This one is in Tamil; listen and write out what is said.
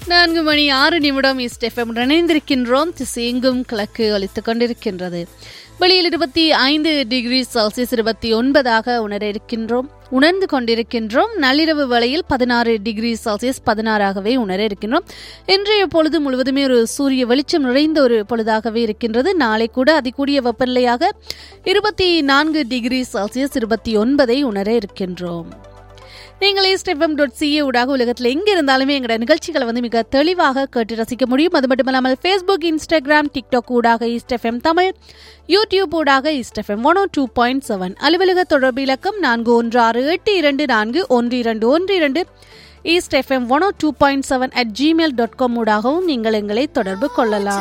நான்கு மணி ஆறு நிமிடம் இஸ்டெஃபம் இணைந்திருக்கின்றோம் திசையெங்கும் கிழக்கு ஒலித்துக் கொண்டிருக்கின்றது வெளியில் இருபத்தி ஐந்து டிகிரி செல்சியஸ் இருபத்தி ஒன்பதாக உணர இருக்கின்றோம் உணர்ந்து கொண்டிருக்கின்றோம் நள்ளிரவு வேளையில் பதினாறு டிகிரி செல்சியஸ் பதினாறாகவே உணர இருக்கின்றோம் இன்றைய பொழுது முழுவதுமே ஒரு சூரிய வெளிச்சம் நிறைந்த ஒரு பொழுதாகவே இருக்கின்றது நாளை கூட அதிகூடிய வெப்பநிலையாக இருபத்தி நான்கு டிகிரி செல்சியஸ் இருபத்தி ஒன்பதை உணர இருக்கின்றோம் நீங்கள் ஈஸ்ட்எஃப்எம் டாட் சிஏ ஊடாக உலகத்தில் எங்கே இருந்தாலுமே எங்களோட நிகழ்ச்சிகளை வந்து மிக தெளிவாக கேட்டு ரசிக்க முடியும் அது மட்டும் இல்லாமல் ஃபேஸ்புக் இன்ஸ்டாகிராம் டிக்டாக் ஊடாக ஈஸ்ட்எஃப்எம் தமிழ் யூடியூப் ஊடாக East FM one two point seven அலுவலக தொடர்பு இலக்கம் நான்கு ஒன்று ஆறு எட்டு இரண்டு நான்கு ஒன்று இரண்டு ஒன்று இரண்டு East FM one two point seven at Gmail dot com ஊடாகவும் நீங்கள் எங்களை தொடர்பு கொள்ளலாம்